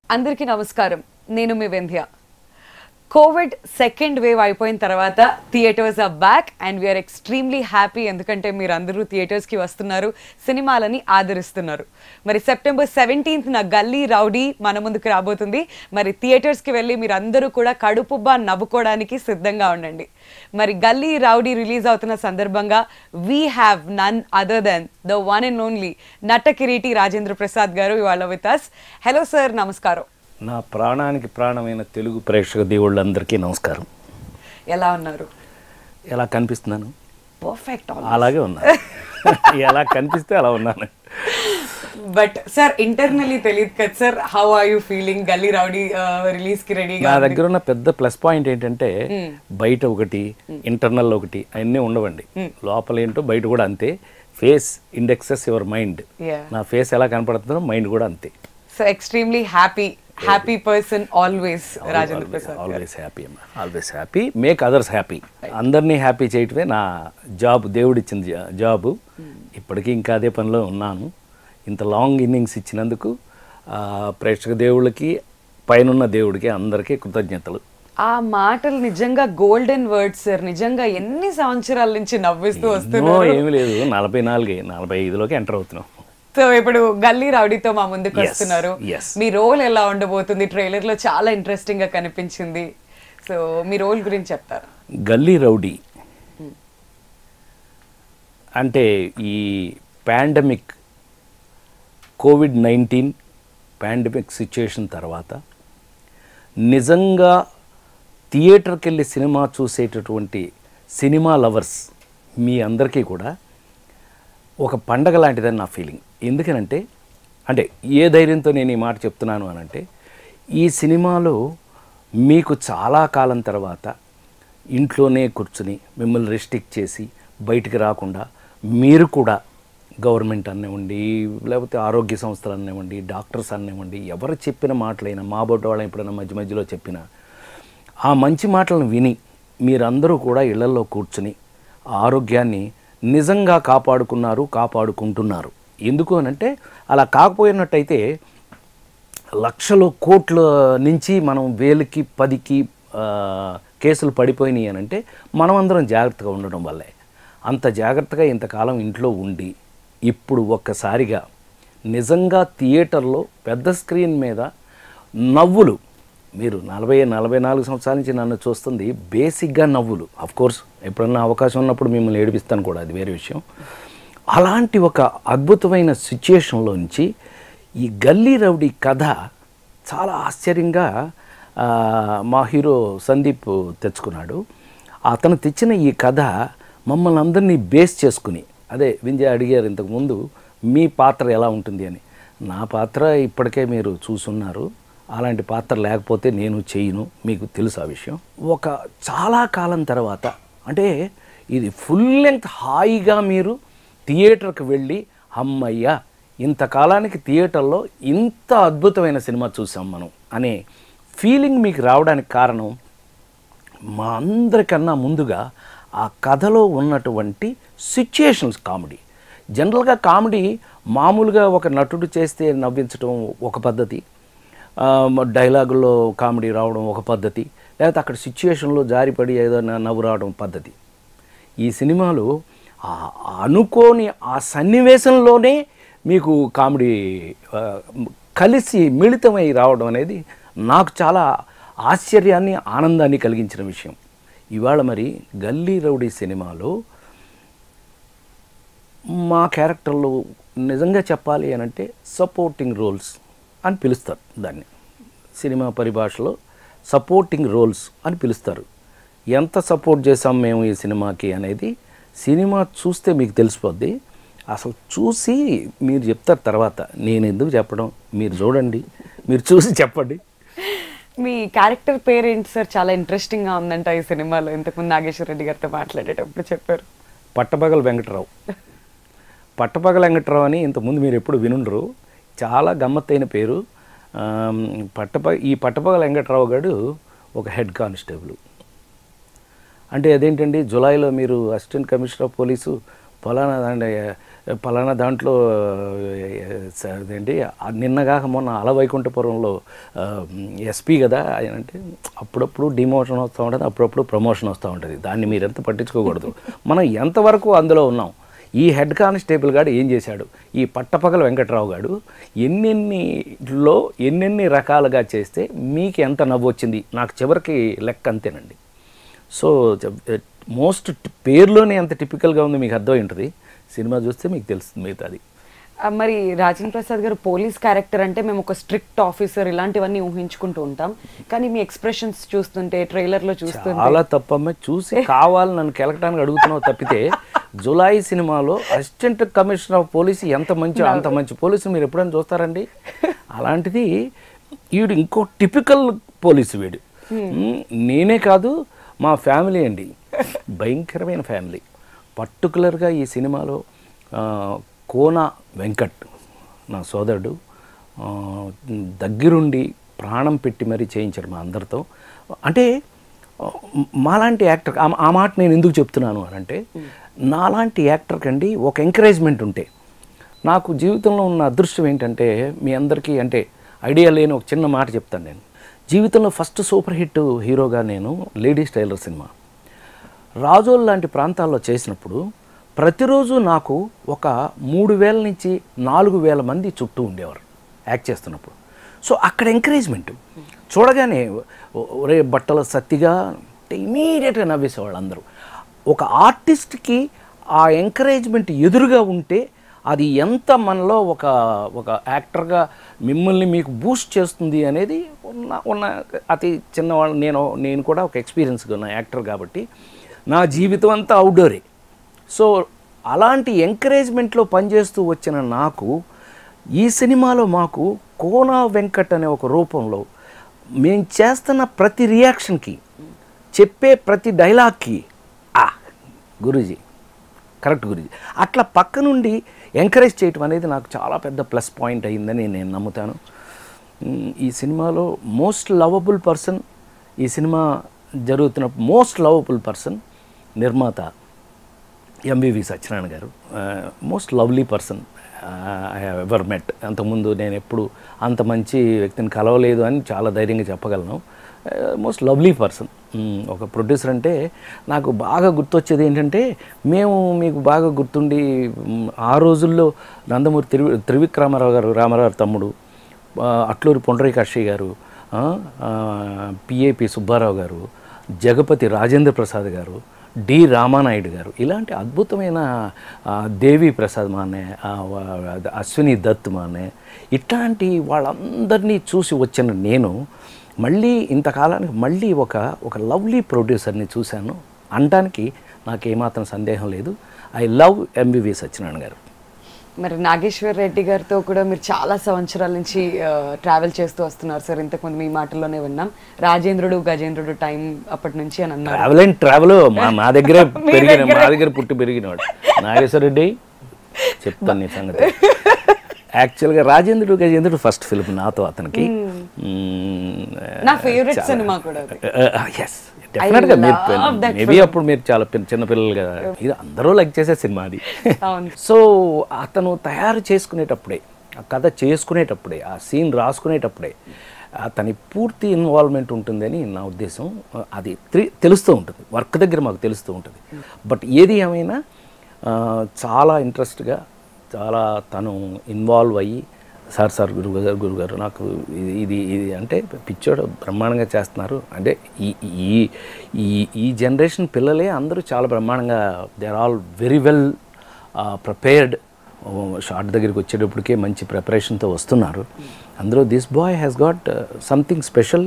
అందరికీ నమస్కారం నేను మీ వింధ్య కోవిడ్ సెకండ్ వేవ్ అయిపోయిన తర్వాత theatres are back and we're extremely happy ఎందుకంటే మీరు అందరూ థియేటర్స్కి వస్తున్నారు సినిమాలని ఆదరిస్తున్నారు మరి సెప్టెంబర్ సెవెంటీన్త్ నా గల్లీ రౌడీ మన ముందుకు రాబోతుంది మరి థియేటర్స్కి వెళ్ళి మీరు అందరూ కూడా కడుపుబ్బా నవ్వుకోవడానికి సిద్ధంగా ఉండండి మరి గల్లీ రౌడీ రిలీజ్ అవుతున్న సందర్భంగా we have none other than the one and only Nata Kireeti Rajendra Prasad గారు ఇవాళ విత్ అస్ హలో సార్ నమస్కారం నా ప్రాణానికి ప్రాణమైన తెలుగు ప్రేక్షక దేవుళ్ళందరికీ నమస్కారం ఎలా ఉన్నారు ఎలా కనిపిస్తున్నాను పర్ఫెక్ట్ అలాగే ఉన్నాను ఎలా కనిపిస్తే అలా ఉన్నాను బట్ సార్ ఇంటర్నల్లీ తెలియదు కదా sir how are you feeling Gully rowdy release కి రెడీగా నా దగ్గర ఉన్న పెద్ద ప్లస్ పాయింట్ ఏంటంటే బయట ఒకటి ఇంటర్నల్ ఒకటి అవన్నీ ఉండవండి లోపల ఏంటో బయట కూడా అంతే face indexes your mind Yeah. నా ఫేస్ ఎలా కనపడుతుందో మైండ్ కూడా అంతే so extremely happy happy person always Rajendra Prasad గారు ఆల్వేస్ హ్యాపీ అమ్మా always happy make others happy అందరినీ హ్యాపీ చేయటమే నా జాబ్ దేవుడిచ్చిన జా- జాబు ఇప్పటికీ ఇంకా అదే పనిలో ఉన్నాను ఇంత లాంగ్ ఇన్నింగ్స్ ఇచ్చినందుకు ఆ, ప్రేక్షక దేవుళ్ళకి పైనున్న దేవుడికి అందరికీ కృతజ్ఞతలు ఆ మాటలు నిజంగా గోల్డెన్ వర్డ్స్ సార్ నిజంగా ఎన్ని సంవత్సరాల నుంచి నవ్విస్తూ నో వస్తున్నారు ఏమీ లేదు నలభై నాలుగే నలభై ఐదులోకి ఎంటర్ అవుతున్నాం సో ఇప్పుడు గల్లీ రౌడీతో మా ముందుకు Yes, వస్తున్నారు yes. మీ రోల్ ఎలా ఉండబోతుంది ట్రైలర్ లో చాలా ఇంట్రెస్టింగ్ గా కనిపించింది సో మీ రోల్ గురించి చెప్తారు గల్లీ రౌడీ అంటే ఈ pandemic covid nineteen pandemic situation తర్వాత నిజంగా థియేటర్కి వెళ్ళి సినిమా చూసేటటువంటి సినిమా లవర్స్ మీ అందరికీ కూడా ఒక పండగ లాంటిదని నా ఫీలింగ్ ఎందుకనంటే అంటే ఏ ధైర్యంతో నేను ఈ మాట చెప్తున్నాను అని అంటే ఈ సినిమాలో మీకు చాలా కాలం తర్వాత ఇంట్లోనే కూర్చుని మిమ్మల్ని రెస్ట్రిక్ట్ చేసి బయటికి రాకుండా మీరు కూడా గవర్నమెంట్ అనివ్వండి లేకపోతే ఆరోగ్య సంస్థలు అనివ్వండి డాక్టర్స్ అనివ్వండి ఎవరు చెప్పిన మాటలైనా మా బొడ్డ వాళ్ళని ఎప్పుడైనా మధ్య మధ్యలో చెప్పినా ఆ మంచి మాటలను విని మీరందరూ కూడా ఇళ్లలో కూర్చుని ఆరోగ్యాన్ని నిజంగా కాపాడుకున్నారు కాపాడుకుంటున్నారు ఎందుకు అనంటే అలా కాకపోయినట్టయితే లక్షలు కోట్ల నుంచి మనం వేలకి పదికి ఆ, కేసులు పడిపోయినాయి అని అంటే మనమందరం జాగ్రత్తగా ఉండడం వల్లే అంత జాగ్రత్తగా ఇంతకాలం ఇంట్లో ఉండి ఇప్పుడు ఒక్కసారిగా నిజంగా థియేటర్లో పెద్ద స్క్రీన్ మీద నవ్వులు మీరు నలభై నలభై నాలుగు సంవత్సరాల నుంచి నన్ను చూస్తుంది బేసిక్గా నవ్వులు అఫ్ కోర్స్ ఎప్పుడన్నా అవకాశం ఉన్నప్పుడు మిమ్మల్ని ఏడిపిస్తాను కూడా అది వేరే విషయం అలాంటి ఒక అద్భుతమైన సిచ్యుయేషన్లో నుంచి ఈ గల్లీ రౌడీ కథ చాలా ఆశ్చర్యంగా ఆ, మా హీరో సందీప్ తెచ్చుకున్నాడు అతను తెచ్చిన ఈ కథ మమ్మల్ని అందరినీ బేస్ చేసుకుని అదే వింజయ్ అడిగారు ఇంతకుముందు మీ పాత్ర ఎలా ఉంటుంది అని నా పాత్ర ఇప్పటికే మీరు చూసున్నారు అలాంటి పాత్ర లేకపోతే నేను చేయను మీకు తెలుసు ఆ విషయం ఒక చాలా కాలం తర్వాత అంటే ఇది ఫుల్ లెంగ్త్ హాయిగా మీరు థియేటర్కి వెళ్ళి అమ్మయ్య ఇంతకాలానికి థియేటర్లో ఇంత అద్భుతమైన సినిమా చూసాం మనం అనే ఫీలింగ్ మీకు రావడానికి కారణం మా అందరికన్నా ముందుగా ఆ కథలో ఉన్నటువంటి సిచ్యుయేషన్స్ కామెడీ జనరల్గా కామెడీ మామూలుగా ఒక నటుడు చేస్తే నవ్వించడం ఒక పద్ధతి ఆ, మ- డైలాగుల్లో కామెడీ రావడం ఒక పద్ధతి లేకపోతే అక్కడ సిచ్యుయేషన్లో జారిపడి ఏదైనా నవ్వు రావడం పద్ధతి ఈ సినిమాలో ఆ అనుకోని ఆ సన్నివేశంలోనే మీకు కామెడీ ఆ, కలిసి మిళితమై రావడం అనేది నాకు చాలా ఆశ్చర్యాన్ని ఆనందాన్ని కలిగించిన విషయం ఇవాళ మరి గల్లీ రౌడీ సినిమాలో మా క్యారెక్టర్లు నిజంగా చెప్పాలి అని అంటే సపోర్టింగ్ రోల్స్ అని పిలుస్తారు దాన్ని సినిమా పరిభాషలో సపోర్టింగ్ రోల్స్ అని పిలుస్తారు ఎంత సపోర్ట్ చేసాం మేము ఈ సినిమాకి అనేది సినిమా చూస్తే మీకు తెలిసిపోద్ది అసలు చూసి మీరు చెప్తారు తర్వాత నేను ఎందుకు చెప్పడం మీరు చూడండి మీరు చూసి చెప్పండి మీ క్యారెక్టర్ పేరు ఏంటి సార్ చాలా ఇంట్రెస్టింగ్ గా ఉందంట ఈ సినిమాలో ఇంతకుముందు నాగేశ్వర రెడ్డి గారితో మాట్లాడేటప్పుడు చెప్పారు పట్టపగల వెంకటరావు పట్టపగల వెంకటరావు అని ఇంతకుముందు మీరు ఎప్పుడు వినుండరు చాలా గమ్మత్తైన పేరు ఆమ్, పట్టప ఈ పట్టపగల వెంకటరావు గారు ఒక హెడ్ కానిస్టేబుల్ అంటే అదేంటండి జులైలో మీరు అసిస్టెంట్ కమిషనర్ ఆఫ్ పోలీసు ఫలానా అంటే పలానా దాంట్లో స- అదేంటి ఆ నిన్నగాక మొన్న అలవైకుంఠపురంలో ఎస్పీ కదా ఆయన అంటే అప్పుడప్పుడు డిమోషన్ వస్తూ ఉంటుంది అప్పుడప్పుడు ప్రమోషన్ వస్తూ ఉంటుంది దాన్ని మీరు ఎంత పట్టించుకోకూడదు మనం ఎంతవరకు అందులో ఉన్నాం ఈ హెడ్ కానిస్టేబుల్ గాడు ఏం చేశాడు ఈ పట్టపగల వెంకట్రావు గాడు ఎన్నెన్నిలో ఎన్నెన్ని రకాలుగా చేస్తే మీకు ఎంత నవ్వు వచ్చింది నాకు చివరికి లెక్క అంతేనండి సో మోస్ట్ పేరులోనే ఎంత టిపికల్గా ఉంది మీకు అర్థమై ఉంటుంది సినిమా చూస్తే మీకు తెలుస్తుంది మిగతాది ఆ, మరి రాజేంద్ర ప్రసాద్ గారు పోలీస్ క్యారెక్టర్ అంటే మేము ఒక స్ట్రిక్ట్ ఆఫీసర్ ఇలాంటివన్నీ ఊహించుకుంటూ ఉంటాం కానీ మీ ఎక్స్ప్రెషన్స్ చూస్తుంటే ట్రైలర్ లో చూస్తుంటే చాలా తప్పమ్మ చూసి కావాలి నన్ను కెలకడానికి అడుగుతున్నావు తప్పితే జులై సినిమాలో అసిస్టెంట్ కమిషనర్ ఆఫ్ పోలీస్ ఎంత మంచి అంత మంచి పోలీసు మీరు ఎప్పుడైనా చూస్తారండి అలాంటిది వీడు ఇంకో టిపికల్ పోలీసు వీడు మ్, నేనే కాదు మా ఫ్యామిలీ అండి భయంకరమైన ఫ్యామిలీ పర్టికులర్గా ఈ సినిమాలో ఆ, కోన వెంకట్ నా సోదరుడు ఆ, దగ్గరుండి ప్రాణం పెట్టి మరీ చేయించారు మా అందరితో అంటే ఆ, మాలాంటి యాక్టర్ ఆ- ఆ మాట నేను ఎందుకు చెప్తున్నాను అని అంటే నాలాంటి యాక్టర్ కండి ఒక ఎంకరేజ్మెంట్ ఉంటే నాకు జీవితంలో ఉన్న అదృష్టం ఏంటంటే మీ అందరికీ అంటే ఐడియా లేని ఒక చిన్న మాట చెప్తాను నేను జీవితంలో ఫస్ట్ సూపర్ హిట్ హీరోగా నేను లేడీస్ టైలర్ సినిమా రాజోల్ లాంటి ప్రాంతాల్లో చేసినప్పుడు ప్రతిరోజు నాకు ఒక మూడు వేల నుంచి నాలుగు వేల మంది చుట్టూ ఉండేవారు యాక్ట్ చేస్తున్నప్పుడు సో అక్కడ ఎంకరేజ్మెంట్ చూడగానే "ఒ- ఒరే బట్టల సత్తిగా అంటే ఇమీడియట్గా నవ్వేసేవాళ్ళు అందరూ ఒక ఆర్టిస్ట్కి ఆ ఎంకరేజ్మెంట్ ఎదురుగా ఉంటే అది ఎంత మనలో ఒక ఒక యాక్టర్గా మిమ్మల్ని మీకు బూస్ట్ చేస్తుంది అనేది ఉన్న ఉన్న అతి చిన్నవాళ్ళు నేను నేను కూడా ఒక ఎక్స్పీరియన్స్గా ఉన్న యాక్టర్ కాబట్టి నా జీవితం అంతా అవుట్డోరే సో అలాంటి ఎంకరేజ్మెంట్లో పనిచేస్తూ వచ్చిన నాకు ఈ సినిమాలో మాకు కోనా వెంకట్ అనే ఒక రూపంలో మేము చేస్తున్న ప్రతి రియాక్షన్కి చెప్పే ప్రతి డైలాగ్కి ఆ గురూజీ కరెక్ట్ గురించి అట్లా పక్క నుండి ఎంకరేజ్ చేయటం అనేది నాకు చాలా పెద్ద ప్లస్ పాయింట్ అయిందని నేను నమ్ముతాను మ్, ఈ సినిమాలో మోస్ట్ లవబుల్ పర్సన్ ఈ సినిమా జరుగుతున్న మోస్ట్ లవబుల్ పర్సన్ నిర్మాత ఎంవివి సత్యనారాయణ గారు most lovely person I have ever met అంతకుముందు నేను ఎప్పుడు అంత మంచి వ్యక్తిని కలవలేదు అని చాలా ధైర్యంగా చెప్పగలను మోస్ట్ లవ్లీ పర్సన్ ఒక ప్రొడ్యూసర్ అంటే నాకు బాగా గుర్తొచ్చేది ఏంటంటే మేము మీకు బాగా గుర్తుండి మ్, ఆ రోజుల్లో నందమూరి త్రివి త్రివిక్రమారావు గారు రామారావు గారు తమ్ముడు ఆ, అట్లూరి పొండరీకాక్షి గారు పిఏపి సుబ్బారావు గారు జగపతి రాజేంద్ర ప్రసాద్ గారు డి రామానాయుడు గారు ఇలాంటి అద్భుతమైన ఆ, దేవి ప్రసాద్ మానే ఆ, వా- అశ్విని దత్ మానే ఇట్లాంటి వాళ్ళందరినీ చూసి వచ్చిన నేను మళ్ళీ ఇంతకాలానికి మళ్ళీ ఒక ఒక లవ్లీ ప్రొడ్యూసర్ని చూశాను అనడానికి నాకు ఏమాత్రం సందేహం లేదు ఐ లవ్ ఎంబీవి సత్యనారాయణ గారు మరి నాగేశ్వర్ రెడ్డి గారితో కూడా మీరు చాలా సంవత్సరాల నుంచి ట్రావెల్ చేస్తూ వస్తున్నారు సార్ ఇంతకుముందు మీ మాటల్లోనే విన్నాం రాజేంద్రుడు గజేంద్రుడు టైం అప్పటి నుంచి అని అన్నారు ట్రావెల్ అండ్ ట్రావెల్ మా మా దగ్గరే మీ పెరిగిన మా దగ్గరే. దగ్గర పుట్టి పెరిగినవాడు నాగేశ్వర రెడ్డి చెప్తాను నీ సంగతి యాక్చువల్గా రాజేంద్రుడు గజేంద్రుడు ఫస్ట్ ఫిల్మ్ నాతో అతనికి నా ఫేవరెట్ సినిమా కూడా అది. ఎస్ డెఫినెట్గా మీరు love that మేబీ అప్పుడు మీరు చాలా పిల్ల- చిన్నపిల్లలు కదా ఇది అందరూ లైక్ చేసే సినిమా అది అవును సో అతను తయారు చేసుకునేటప్పుడే ఆ కథ చేసుకునేటప్పుడే ఆ సీన్ రాసుకునేటప్పుడే అతని పూర్తి ఇన్వాల్వ్మెంట్ ఉంటుందని నా ఉద్దేశం అది త్రి- తెలుస్తూ ఉంటుంది వర్క్ దగ్గర మాకు తెలుస్తూ ఉంటుంది బట్ ఏది ఏమైనా ఆ, చాలా ఇంట్రెస్ట్గా చాలా తను ఇన్వాల్వ్ అయ్యి సార్ సార్ గురుగారు గురుగారు నాకు ఇది ఇది ఇది అంటే పిచ్చోడు బ్రహ్మాండంగా చేస్తున్నారు అంటే ఈ ఈ ఈ ఈ జనరేషన్ పిల్లలే అందరూ చాలా బ్రహ్మాండంగా they are all very well prepared short దగ్గరికి వచ్చేటప్పటికే మంచి ప్రిపరేషన్తో వస్తున్నారు అందులో this boy has got something special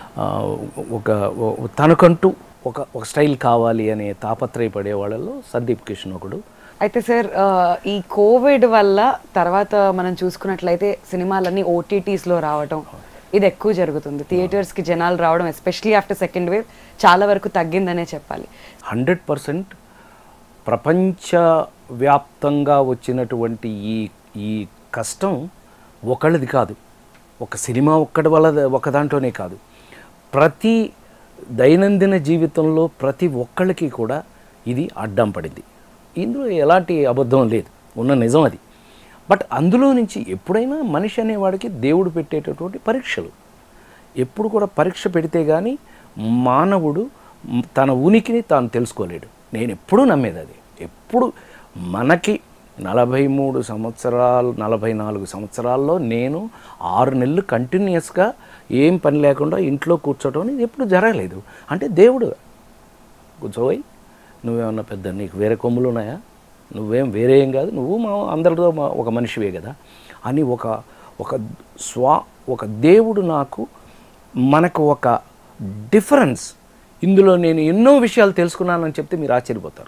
ఒక ఓ- తనకంటూ ఒక ఒక స్టైల్ కావాలి అనే తాపత్రయపడే వాళ్ళలో సందీప్ కిషన్ ఒకడు అయితే సార్ ఆ, ఈ కోవిడ్ వల్ల తర్వాత మనం చూసుకున్నట్లయితే సినిమాలన్నీ ఓటీటీస్ లో రావటం ఇది ఎక్కువ జరుగుతుంది థియేటర్స్ కి జనాలు రావడం ఎస్పెషలీ ఆఫ్టర్ సెకండ్ వేవ్ చాలా వరకు తగ్గిందనే చెప్పాలి హండ్రెడ్ పర్సెంట్ ప్రపంచ వ్యాప్తంగా వచ్చినటువంటి ఈ ఈ కష్టం ఒకళ్ళది కాదు ఒక సినిమా ఒక్కడి వల్ల ఒక దాంట్లోనే కాదు ప్రతి దైనందిన జీవితంలో ప్రతి ఒక్కళ్ళకి కూడా ఇది అడ్డం పడింది ఇందులో ఎలాంటి అబద్ధం లేదు ఉన్న నిజం అది బట్ అందులో నుంచి ఎప్పుడైనా మనిషి అనేవాడికి దేవుడు పెట్టేటటువంటి పరీక్షలు ఎప్పుడు కూడా పరీక్ష పెడితే కానీ మానవుడు మ్, తన ఉనికిని తాను తెలుసుకోలేడు నేను ఎప్పుడూ నమ్మేది అది ఎప్పుడు మనకి నలభై మూడు సంవత్సరాలు నలభై నాలుగు సంవత్సరాల్లో నేను ఆరు నెలలు కంటిన్యూస్గా ఏం పని లేకుండా ఇంట్లో కూర్చోవడం అనేది ఎప్పుడు జరగలేదు అంటే దేవుడు కూర్చోవై నువ్వేమన్నా పెద్ద నీకు వేరే కొమ్ములు ఉన్నాయా నువ్వేం వేరే ఏం కాదు నువ్వు మా అందరితో మా- ఒక మనిషివే కదా అని ఒక ఒక స్వా ఒక దేవుడు నాకు మనకు ఒక డిఫరెన్స్ ఇందులో నేను ఎన్నో విషయాలు తెలుసుకున్నానని చెప్తే మీరు ఆశ్చర్యపోతారు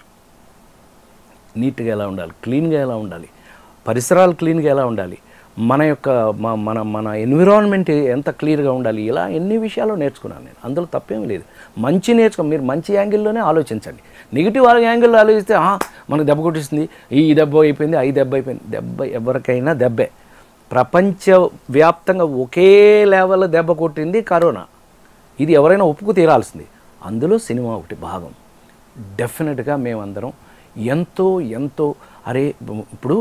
నీట్గా ఎలా ఉండాలి క్లీన్గా ఎలా ఉండాలి పరిసరాలు క్లీన్గా ఎలా ఉండాలి మన యొక్క మ- మన మన ఎన్విరాన్మెంట్ ఎంత క్లియర్గా ఉండాలి ఇలా ఎన్ని విషయాలు నేర్చుకున్నాను నేను అందులో తప్పేం లేదు మంచి నేర్చుకో మీరు మంచి యాంగిల్లోనే ఆలోచించండి నెగిటివ్ యాంగిల్లో ఆలోచిస్తే "ఆ, మనకు దెబ్బ కొట్టిస్తుంది ఈ దెబ్బ అయిపోయింది ఐ దెబ్బ అయిపోయింది దెబ్బ ఎవరికైనా దెబ్బే ప్రపంచ వ్యాప్తంగా ఒకే లెవెల్ దెబ్బ కొట్టింది కరోనా ఇది ఎవరైనా ఒప్పుకు తీరాల్సింది అందులో సినిమా ఒకటి భాగం డెఫినెట్గా మేమందరం ఎంతో ఎంతో అరే ఇప్పుడు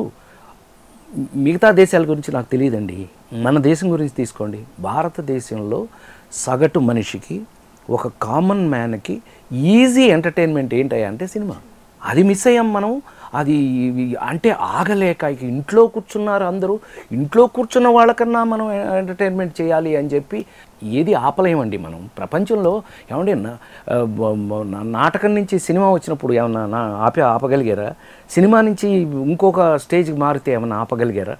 మిగతా దేశాల గురించి నాకు తెలియదండి మన దేశం గురించి తీసుకోండి భారతదేశంలో సగటు మనిషికి ఒక కామన్ మ్యాన్కి ఈజీ ఎంటర్టైన్మెంట్ ఏంటయ్యా అంటే సినిమా అది మిస్ అయ్యాం మనం అది అంటే ఆగలేక ఇక ఇంట్లో కూర్చున్నారు అందరూ ఇంట్లో కూర్చున్న వాళ్ళకన్నా మనం ఎంటర్టైన్మెంట్ చేయాలి అని చెప్పి ఏది ఆపలేమండి మనం ప్రపంచంలో ఏమండి నా- ఆ, బ- బ- నా- నాటకం నుంచి సినిమా వచ్చినప్పుడు ఏమన్నా నా ఆపే ఆపగలిగారా సినిమా నుంచి ఇంకొక స్టేజ్కి మారితే ఏమన్నా ఆపగలిగారా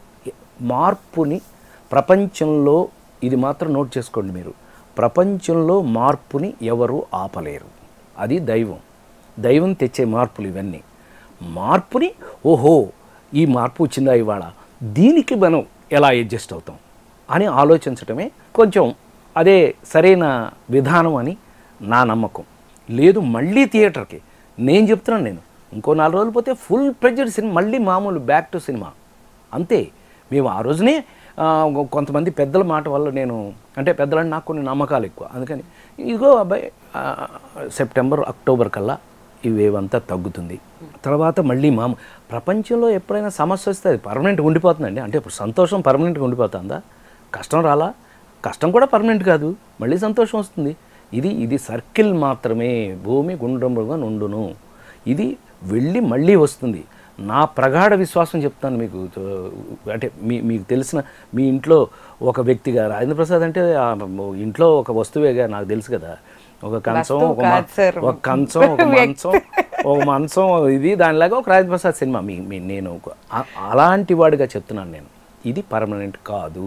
మార్పుని ప్రపంచంలో ఇది మాత్రం నోట్ చేసుకోండి మీరు ప్రపంచంలో మార్పుని ఎవరు ఆపలేరు అది దైవం దైవం తెచ్చే మార్పులు ఇవన్నీ మార్పుని ఓహో ఈ మార్పు వచ్చిందా ఇవాళ దీనికి మనం ఎలా అడ్జస్ట్ అవుతాం అని ఆలోచించటమే కొంచెం అదే సరైన విధానం అని నా నమ్మకం లేదు మళ్ళీ థియేటర్కి నేను చెప్తున్నాను నేను ఇంకో నాలుగు రోజులు పోతే ఫుల్ ప్రెజర్ సినిమా మళ్ళీ మామూలు బ్యాక్ టు సినిమా అంతే మేము ఆ రోజునే ఆ, కొంతమంది పెద్దల మాట వల్ల నేను అంటే పెద్దలని నాకు కొన్ని నమ్మకాలు ఎక్కువ అందుకని ఇదిగో అబ్బాయి ఆ, సెప్టెంబర్ అక్టోబర్ కల్లా ఈ వేవ్ అంతా తగ్గుతుంది తర్వాత మళ్ళీ మా ప్రపంచంలో ఎప్పుడైనా సమస్య వస్తే అది పర్మనెంట్గా ఉండిపోతుందండి అంటే ఇప్పుడు సంతోషం పర్మనెంట్గా ఉండిపోతుందా కష్టం రాలా కష్టం కూడా పర్మనెంట్ కాదు మళ్ళీ సంతోషం వస్తుంది ఇది ఇది సర్కిల్ మాత్రమే భూమి గుండ్రముగా నుండును ఇది వెళ్ళి మళ్ళీ వస్తుంది నా ప్రగాఢ విశ్వాసం చెప్తాను మీకు తో- అంటే మీ మీకు తెలిసిన మీ ఇంట్లో ఒక వ్యక్తిగా రాజేంద్ర ప్రసాద్ అంటే ఆ ఇంట్లో ఒక వస్తువేగా నాకు తెలుసు కదా ఒక కంచం వస్తువు ఒక మ- కాదు సార్. ఒక కంచం ఒక మంచం ఒక మంచం ఇది దానిలాగా ఒక రాజేంద్ర ప్రసాద్ సినిమా మీ మీ నేను ఒక- ఆ- అలాంటి వాడిగా చెప్తున్నాను నేను ఇది పర్మనెంట్ కాదు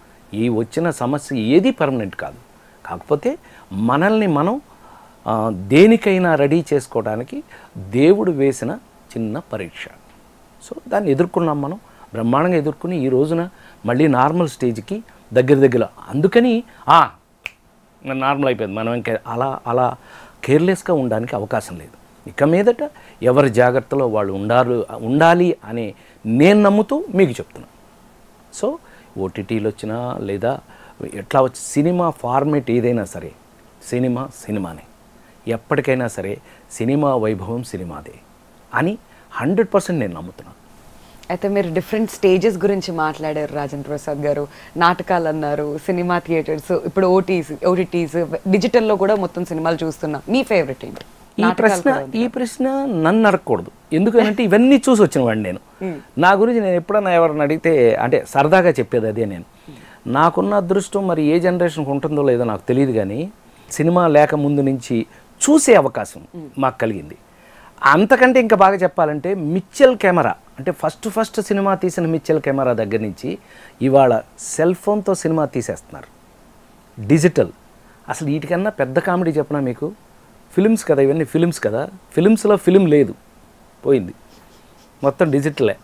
ఈ వచ్చిన సమస్య ఏది పర్మనెంట్ కాదు కాకపోతే మనల్ని మనం ఆ, దేనికైనా రెడీ చేసుకోవడానికి దేవుడు వేసిన చిన్న పరీక్ష సో దాన్ని ఎదుర్కొన్నాం మనం బ్రహ్మాండంగా ఎదుర్కొని ఈ రోజున మళ్ళీ నార్మల్ స్టేజ్కి దగ్గర దగ్గర అందుకని "ఆ, నార్మల్ అయిపోయింది మనం ఇంకా అలా అలా కేర్లెస్గా ఉండడానికి అవకాశం లేదు ఇక మీదట ఎవరి జాగ్రత్తలో వాళ్ళు ఉండాలి ఉండాలి అని నేను నమ్ముతూ మీకు చెప్తున్నాను సో ఓటీటీలు వచ్చినా లేదా ఎట్లా వచ్చి సినిమా ఫార్మేట్ ఏదైనా సరే సినిమా సినిమానే ఎప్పటికైనా సరే సినిమా వైభవం సినిమాదే అని హండ్రెడ్ పర్సెంట్ నేను నమ్ముతున్నాను అయితే మీరు డిఫరెంట్ స్టేజెస్ గురించి మాట్లాడారు రాజేంద్ర ప్రసాద్ గారు నాటకాలు అన్నారు సినిమా థియేటర్స్ ఇప్పుడు ఓటీస్ ఓటీటీస్ డిజిటల్లో కూడా మొత్తం సినిమాలు చూస్తున్నాం మీ ఫేవరెట్ ఏంటి ఈ నాటకాలు ప్రశ్న కూడా ఉంది. ఈ ప్రశ్న నన్ను అడగకూడదు ఎందుకంటే ఇవన్నీ చూసి వచ్చిన వాడిని నేను నా గురించి నేను ఎప్పుడన్నా ఎవరిని అడిగితే అంటే సరదాగా చెప్పేది అదే నేను నాకున్న అదృష్టం మరి ఏ జనరేషన్కి ఉంటుందో లేదో నాకు తెలియదు కానీ సినిమా లేక ముందు నుంచి చూసే అవకాశం మాకు కలిగింది అంతకంటే ఇంకా బాగా చెప్పాలంటే మిచ్చల్ కెమెరా అంటే ఫస్ట్ ఫస్ట్ సినిమా తీసిన మిచ్చల్ కెమెరా దగ్గర నుంచి ఇవాళ సెల్ ఫోన్తో సినిమా తీసేస్తున్నారు డిజిటల్ అసలు వీటికన్నా పెద్ద కామెడీ చెప్పనా మీకు ఫిలిమ్స్ కదా ఇవన్నీ ఫిలిమ్స్ కదా ఫిలిమ్స్లో ఫిలిం లేదు పోయింది మొత్తం డిజిటలే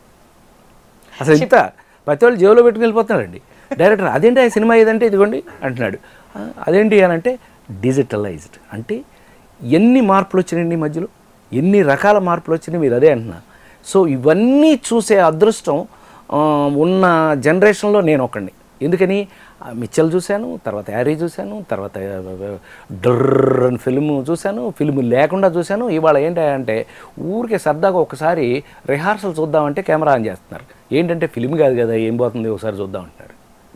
అసలు ఇంత ప్రతి వాళ్ళు జేబులో పెట్టుకుని వెళ్ళిపోతున్నారండి డైరెక్టర్ అదేంటి ఆ సినిమా ఏదంటే ఇదిగోండి అంటున్నాడు "ఆ, అదేంటి అని అంటే డిజిటలైజ్డ్ అంటే ఎన్ని మార్పులు వచ్చినాయండి ఈ మధ్యలో ఎన్ని రకాల మార్పులు వచ్చినాయి మీరు అదే అంటున్నా సో ఇవన్నీ చూసే అదృష్టం ఆ, ఉన్న జనరేషన్లో నేను ఒకండి ఎందుకని ఆ మిచ్చల్ చూశాను తర్వాత యారీ చూశాను తర్వాత డర్ర్ అని ఫిల్మ్ చూశాను ఫిల్మ్ లేకుండా చూశాను ఇవాళ ఏంటి అంటే ఊరికే సరదాగా ఒకసారి రిహార్సల్ చూద్దామంటే కెమెరా ఆన్ చేస్తున్నారు ఏంటంటే ఫిల్మ్ కాదు కదా ఏం పోతుంది ఒకసారి చూద్దాం అంటున్నారు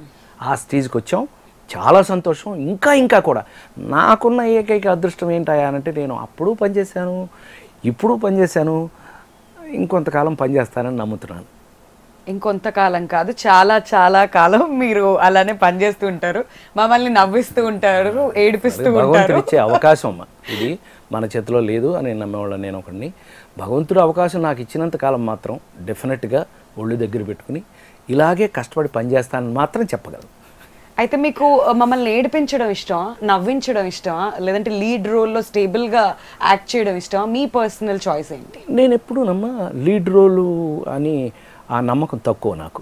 ఆ స్టేజ్కి వచ్చాం చాలా సంతోషం ఇంకా ఇంకా కూడా నాకున్న ఏకైక అదృష్టం ఏంటయా అంటే నేను అప్పుడు పనిచేశాను ఇప్పుడు పనిచేశాను ఇంకొంతకాలం పనిచేస్తానని నమ్ముతున్నాను ఇంకొంతకాలం కాదు చాలా చాలా కాలం మీరు అలానే పనిచేస్తూ ఉంటారు మమ్మల్ని నవ్విస్తూ ఉంటారు ఏడిపిస్తూ ఉంటారు భగవంతుడు ఇచ్చే అవకాశం అమ్మ ఇది మన చేతిలో లేదు అని నమ్మేవాళ్ళం నేను ఒకడిని భగవంతుడు అవకాశం నాకు ఇచ్చినంత కాలం మాత్రం డెఫినెట్గా ఒళ్ళు దగ్గర పెట్టుకుని ఇలాగే కష్టపడి పనిచేస్తానని మాత్రం చెప్పగలను అయితే మీకు మమ్మల్ని ఏడిపించడం ఇష్టమా నవ్వించడం ఇష్టమా లేదంటే లీడ్ రోల్లో స్టేబుల్గా యాక్ట్ చేయడం ఇష్టమా మీ పర్సనల్ చాయిస్ ఏంటి నేను ఎప్పుడు నమ్మ లీడ్ రోలు అని ఆ నమ్మకం తక్కువ నాకు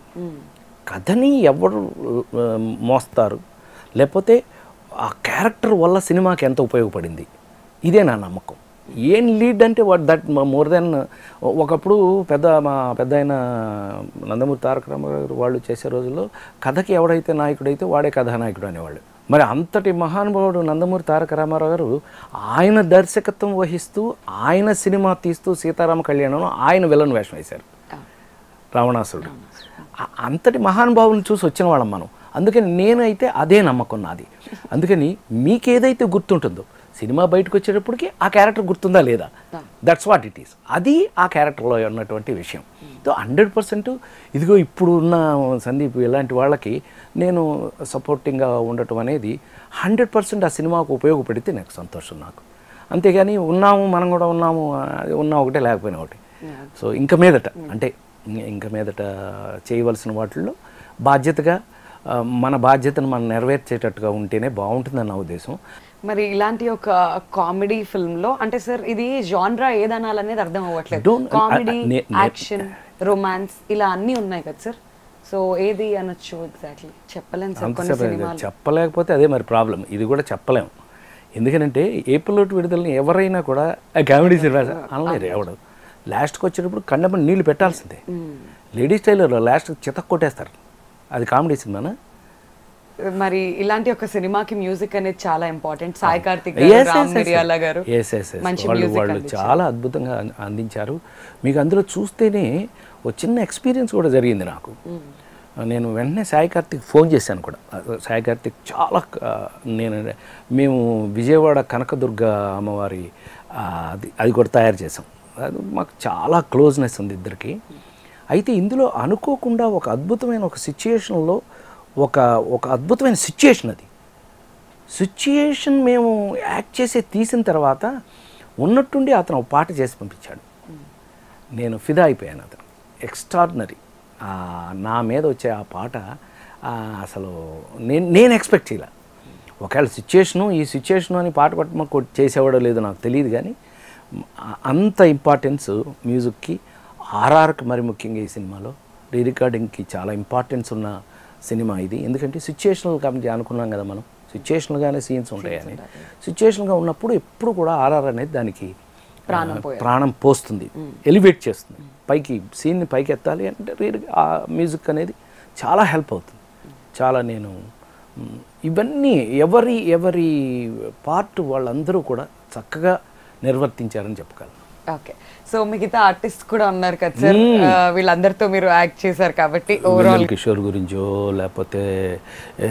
కథని ఎవరు ఆ, మోస్తారు లేకపోతే ఆ క్యారెక్టర్ వల్ల సినిమాకి ఎంత ఉపయోగపడింది ఇదే నా నమ్మకం ఏం లీడ్ అంటే వాట్ దట్ మోర్ దెన్ ఒకప్పుడు పెద్ద మా పెద్ద ఆయన నందమూరి తారక రామారావు గారు వాళ్ళు చేసే రోజుల్లో కథకి ఎవడైతే నాయకుడైతే వాడే కథానాయకుడు అనేవాళ్ళు మరి అంతటి మహానుభావుడు నందమూరి తారక రామారావు గారు ఆయన దర్శకత్వం వహిస్తూ ఆయన సినిమా తీస్తూ సీతారామ కళ్యాణంలో ఆయన విలన్ వేషం వేశారు రావణాసురుడు ఆ- అంతటి మహానుభావుని చూసి వచ్చిన వాళ్ళం మనం అందుకని నేనైతే అదే నమ్మకం నాది అందుకని మీకేదైతే గుర్తుంటుందో సినిమా బయటకు వచ్చేటప్పటికి ఆ క్యారెక్టర్ గుర్తుందా లేదా దట్స్ వాట్ ఇట్ ఈస్ అది ఆ క్యారెక్టర్లో ఉన్నటువంటి విషయం సో హండ్రెడ్ పర్సెంట్ ఇదిగో ఇప్పుడు ఉన్న సందీప్ ఇలాంటి వాళ్ళకి నేను సపోర్టింగ్గా ఉండటం అనేది హండ్రెడ్ పర్సెంట్ ఆ సినిమాకు ఉపయోగపడితే నాకు సంతోషం నాకు అంతేగాని ఉన్నాము మనం కూడా ఉన్నాము అది ఉన్నా ఒకటే లేకపోయినా ఒకటి సో ఇంక మీదట అంటే ఇం- ఇంక మీదట చేయవలసిన వాటిల్లో బాధ్యతగా ఆ, మన బాధ్యతను మనం నెరవేర్చేటట్టుగా ఉంటేనే బాగుంటుందని నా ఉద్దేశం మరి ఇలాంటి ఒక కామెడీ ఫిల్మ్ లో అంటే సార్ ఇది జాన్రా ఏదనాలనేది అర్థం అవ్వట్లేదు Don't- కామెడీ I- I- నే- నే- యాక్షన్ రొమాన్స్ ఇలా అన్నీ ఉన్నాయి కదా సార్ సో ఏది అనొచ్చు ఎగ్జాక్ట్లీ చెప్పలేను సార్ కొన్ని అంతసేపు సినిమాలు చెప్పలేకపోతే అదే మరి ప్రాబ్లం ఇది కూడా చెప్పలేం ఎందుకంటే ఏప్రిల్ ఒకటి విడుదలని ఎవరైనా కూడా కామెడీ సినిమా అనలేరు ఎవడు లాస్ట్కి వచ్చేటప్పుడు కన్నప్పుడు నీళ్లు పెట్టాల్సిందే లేడీస్ టైలర్లో లాస్ట్ చితక్ కొట్టేస్తారు అది కామెడీ సినిమానా మరి ఇలాంటి ఒక సినిమాకి మ్యూజిక్ అనేది చాలా ఇంపార్టెంట్ సాయి కార్తిక్ Yes, గారు yes, Ram yes, Miriyala yes. గారు Yes, yes, yes. మంచి వాళ్ళు మ్యూజిక్ వాళ్ళు చాలా అద్భుతంగా అం- అందించారు మీకు అందులో చూస్తేనే ఒక చిన్న ఎక్స్పీరియన్స్ కూడా జరిగింది నాకు నేను వెంటనే సాయి కార్తిక్ ఫోన్ చేశాను కూడా అదే సాయి కార్తిక్ చాలా ఆ, నేను మేము విజయవాడ కనకదుర్గ అమ్మవారి ఆ, అది అది కూడా తయారు చేసాం అది మాకు చాలా క్లోజ్నెస్ ఉంది ఇద్దరికి అయితే ఇందులో అనుకోకుండా ఒక అద్భుతమైన ఒక సిచ్యుయేషన్లో ఒక ఒక అద్భుతమైన సిచ్యుయేషన్ అది సిచ్యుయేషన్ మేము యాక్ట్ చేసి తీసిన తర్వాత ఉన్నట్టుండి అతను ఒక పాట చేసి పంపించాడు నేను ఫిదా అయిపోయాను అతను ఎక్స్ట్రాడినరీ నా మీద వచ్చే ఆ పాట ఆ, అసలు నేను నేను ఎక్స్పెక్ట్ చేయలే ఒకవేళ సిచ్యుయేషను ఈ సిచ్యుయేషను అని పాట పట్ట కొ చేసేవాడో లేదో నాకు తెలియదు కానీ ఆ- అంత ఇంపార్టెన్స్ మ్యూజిక్కి ఆర్ఆర్కి మరి ముఖ్యంగా ఈ సినిమాలో రీ రికార్డింగ్కి చాలా ఇంపార్టెన్స్ ఉన్న సినిమా ఇది ఎందుకంటే సిచ్యుయేషనల్ కాబట్టి అనుకున్నాం కదా మనం సిచ్యుయేషనల్గానే సీన్స్ ఉంటాయని సిచ్యుయేషన్గా ఉన్నప్పుడు ఎప్పుడు కూడా ఆర్ఆర్ అనేది దానికి ప్రాణం ఆ, ప్రాణం పోస్తుంది ఎలివేట్ చేస్తుంది పైకి సీన్ని పైకి ఎత్తాలి అంటే రీ ఆ మ్యూజిక్ అనేది చాలా హెల్ప్ అవుతుంది చాలా నేను మ్, ఇవన్నీ ఎవరి ఎవరి పార్ట్ వాళ్ళందరూ కూడా చక్కగా నిర్వర్తించారని చెప్పగలను ఓకే సో మిగతా ఆర్టిస్ట్ కూడా ఉన్నారు కదా సార్ వీళ్ళందరితో మీరు యాక్ట్ చేశారు కాబట్టి ఓవరాల్ విమల్ కిషోర్ గురించో లేకపోతే ఏ,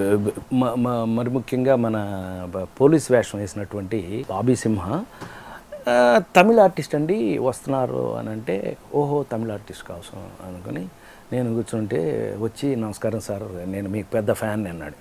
మ- మ- మరి ముఖ్యంగా మన బ- పోలీస్ వేషం వేసినటువంటి బాబీ సింహ ఆ, తమిళ ఆర్టిస్ట్ అండి వస్తున్నారు అని అంటే ఓహో తమిళ ఆర్టిస్ట్ కోసం అనుకుని నేను కూర్చుంటే వచ్చి నమస్కారం సార్ నేను మీకు పెద్ద ఫ్యాన్ అన్నాడు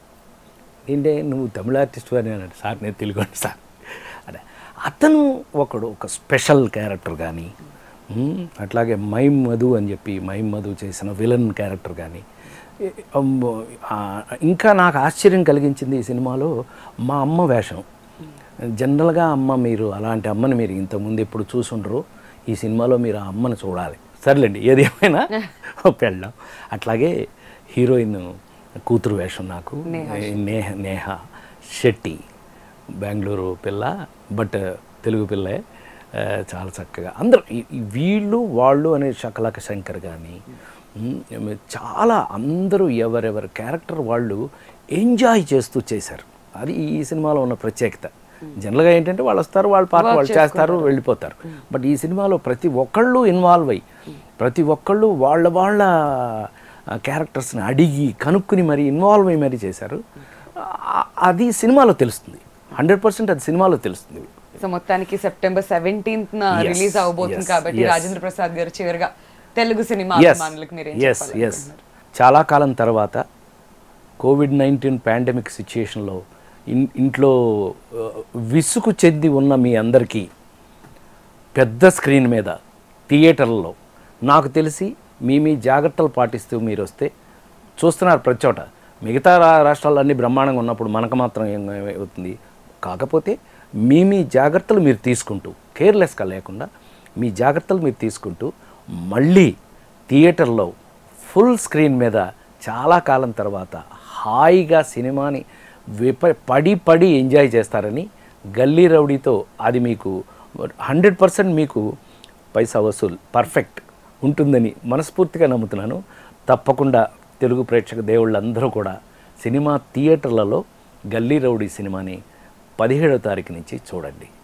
ఏంటే నువ్వు తమిళ ఆర్టిస్ట్ అని అన్నాడు సార్ నేను తెలుగు సార్ అదే అతను ఒకడు ఒక స్పెషల్ క్యారెక్టర్ కానీ ఉమ్, అట్లాగే మైమ్ మధు అని చెప్పి మైమ్ మధు చేసిన విలన్ క్యారెక్టర్ కానీ ఏ- అమ్మో, ఆ, ఇంకా నాకు ఆశ్చర్యం కలిగించింది ఈ సినిమాలో మా అమ్మ వేషం జనరల్గా అమ్మ మీరు అలాంటి అమ్మని మీరు ఇంతకుముందు ఎప్పుడు చూసుండ్రు ఈ సినిమాలో మీరు ఆ అమ్మని చూడాలి సర్లేండి ఏది ఏమైనా పెళ్ళాం అట్లాగే హీరోయిన్ కూతురు వేషం నాకు నేహ నేహ శెట్టి బెంగళూరు పిల్ల బట్ తెలుగు పిల్లే ఆ, చాలా చక్కగా అందరూ ఈ- ఈ వీళ్ళు వాళ్ళు అనే శకలక శంకర్ కానీ మ్, చాలా అందరూ ఎవరెవరి క్యారెక్టర్ వాళ్ళు ఎంజాయ్ చేస్తూ చేశారు అది ఈ సినిమాలో ఉన్న ప్రత్యేకత జనరల్గా ఏంటంటే వాళ్ళు వస్తారు వాళ్ళ పార్ట్ Work వాళ్ళు చేస్తారు వెళ్ళిపోతారు బట్ ఈ సినిమాలో ప్రతి ఒక్కళ్ళు ఇన్వాల్వ్ అయ్యి ప్రతి ఒక్కళ్ళు వాళ్ళ వాళ్ళ క్యారెక్టర్స్ని అడిగి కనుక్కుని మరి ఇన్వాల్వ్ అయ్యి మరీ చేశారు ఆ- అది సినిమాలో తెలుస్తుంది హండ్రెడ్ పర్సెంట్ అది సినిమాలో తెలుస్తుంది సో మొత్తానికి సెప్టెంబర్ సెవెంటీన్త్ న Yes, రిలీజ్ అవబోతుంది yes, కాబట్టి yes. రాజేంద్ర ప్రసాద్ గారు చివరిగా తెలుగు సినిమా ఎస్ అభిమానులకు మీరేం ఎస్ ఎస్ చెప్పాలనుకుంటున్నారు చాలా కాలం తర్వాత కోవిడ్ నైన్టీన్ పాండమిక్ సిచ్యుయేషన్లో ఇన్ ఇంట్లో ఆ, విసుగు చెంది ఉన్న మీ అందరికీ పెద్ద స్క్రీన్ మీద థియేటర్లలో నాకు తెలిసి మీ మీ జాగ్రత్తలు పాటిస్తూ మీరు వస్తే చూస్తున్నారు ప్రతి చోట మిగతా రా- రాష్ట్రాల్లో అన్ని బ్రహ్మాండంగా ఉన్నప్పుడు మనకు మాత్రం ఏం అవుతుంది కాకపోతే మీ మీ జాగ్రత్తలు మీరు తీసుకుంటూ కేర్లెస్గా లేకుండా మీ జాగ్రత్తలు మీరు తీసుకుంటూ మళ్ళీ థియేటర్లో ఫుల్ స్క్రీన్ మీద చాలా కాలం తర్వాత హాయిగా సినిమాని విప పడి పడి ఎంజాయ్ చేస్తారని గల్లీ రౌడీతో అది మీకు హండ్రెడ్ పర్సెంట్ మీకు పైసా వసూల్ పర్ఫెక్ట్ ఉంటుందని మనస్ఫూర్తిగా నమ్ముతున్నాను తప్పకుండా తెలుగు ప్రేక్షక దేవుళ్ళందరూ కూడా సినిమా థియేటర్లలో గల్లీ రౌడీ సినిమాని పదిహేడవ తారీఖు నుంచి చూడండి